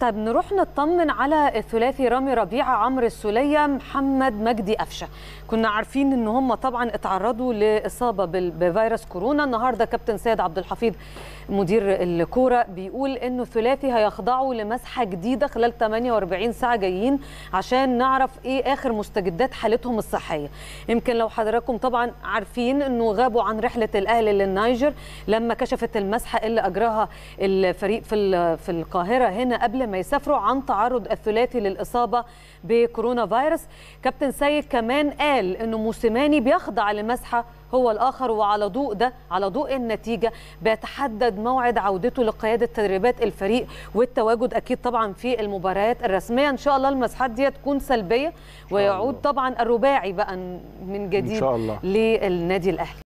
طيب نروح نطمن على الثلاثي رامي ربيعه عمرو السوليه محمد مجدي قفشه كنا عارفين ان هم طبعا اتعرضوا لاصابه بفيروس كورونا النهارده كابتن سيد عبد الحفيظ مدير الكوره بيقول انه الثلاثي هيخضعوا لمسحه جديده خلال 48 ساعه جايين عشان نعرف ايه اخر مستجدات حالتهم الصحيه يمكن لو حضراتكم طبعا عارفين انه غابوا عن رحله الاهلي للنيجر لما كشفت المسحه اللي اجراها الفريق في في القاهره هنا قبل ما يسافروا عن تعرض الثلاثي للاصابه بكورونا فيروس كابتن سيد كمان قال انه موسيماني بيخضع لمسحه هو الاخر وعلى ضوء ده على ضوء النتيجه بيتحدد موعد عودته لقياده تدريبات الفريق والتواجد اكيد طبعا في المباريات الرسميه ان شاء الله المسحات دي تكون سلبيه ويعود طبعا الرباعي بقى من جديد إن شاء الله. للنادي الاهلي